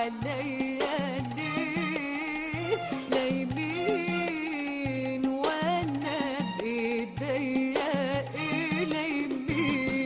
عليا ليه لا يمين وانا بايديا ايه لا يمين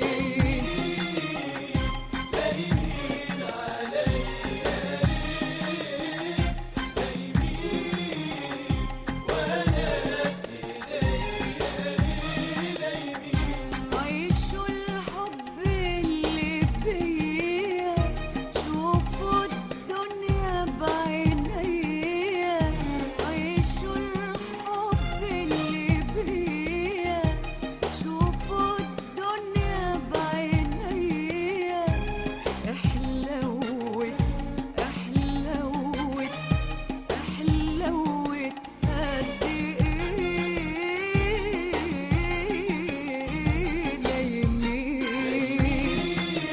عيشوا الحب اللي بيا شوفوا الدنيا بعينيا عيشوا الحب اللي بيا شوفوا الدنيا بعينيا احلوت احلوت احلوت قد ايه لا يمين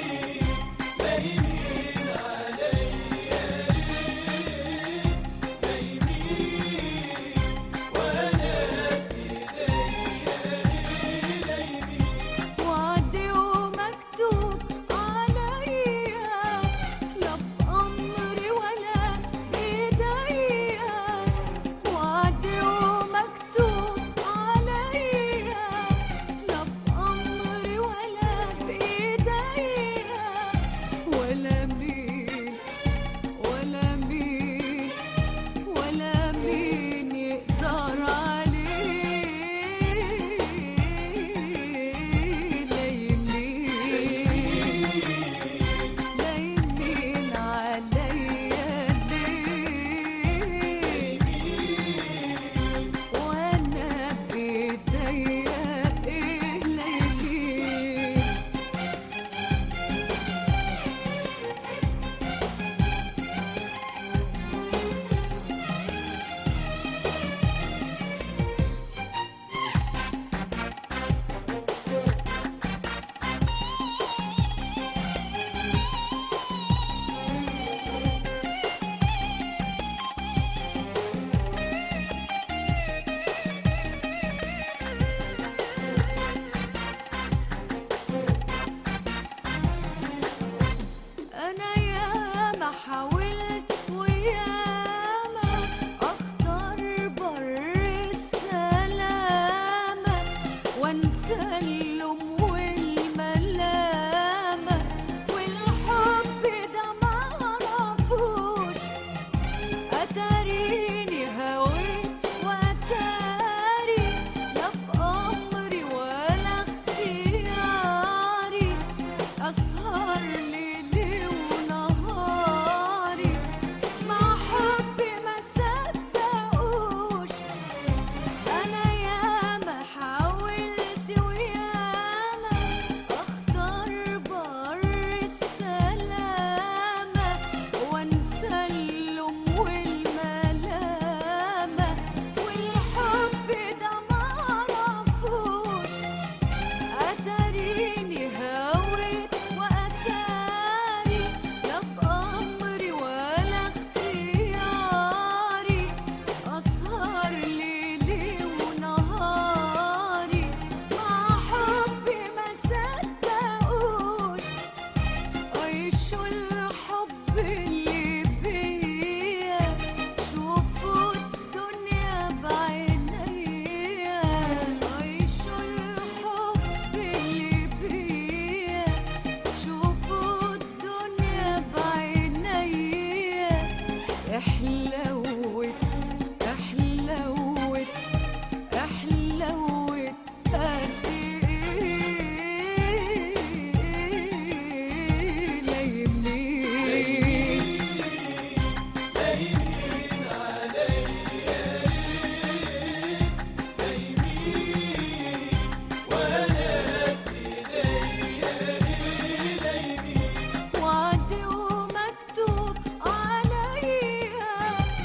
وعدي ومكتوب عليا لا بأمري ولا بإيديا وعدي ومكتوب عليا لا بأمري ولا بإيديا ولا مين ولا مين ولا مين يقدر عليه لا يمين لا يمين عليا ليه وانا بايديا ايه لا يمين أنا ياما حاولت وياما أختار بر السلامة وأنسى اللوم والملامة والحب ده معرفوش أتاريني هويت وأتاري لا بأمري ولا اختياري أسهر ليلي ونهاري مع حبي ما صدقوش أنا ياما حاولت وياما أختار بر السلامة وأنسى اللوم والملامة والحب ده معرفوش أتاريني هويت وأتاري لا بأمري ولا اختياري أسهر ليلي ونهاري مع حبي ما صدقوش عيشوا الحب اللي بيا شوفوا الدنيا بعينيا عيشوا الحب اللي بيا شوفوا الدنيا بعينيا احلوت احلوت احلوت قد ايه لا يمين وعدي ومكتوب عليا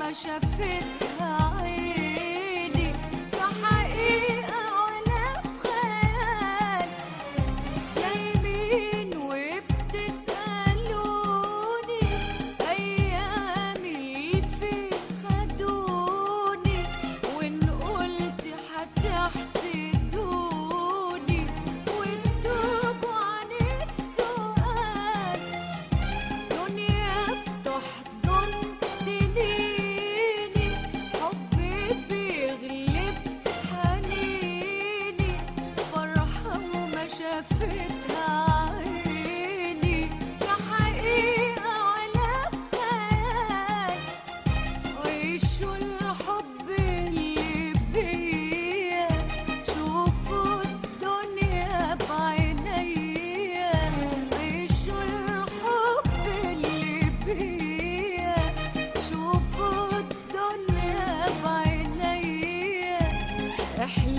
ما شافتها عيني في حقيقة ولا في خيال نايمين وبتسألوني أيامي فين خدوني وإن قلت هتحسدوني وتتوبوا عن السؤال دنيا بتحضن سنيني حبي بيغلب حنيني فرحة وما شافتها عيني في حقيقة ولا في خيال عيشوا الحب اللي بيا شوفوا الدنيا بعينيا عيشوا الحب اللي بيا شوفوا الدنيا بعينيا احلى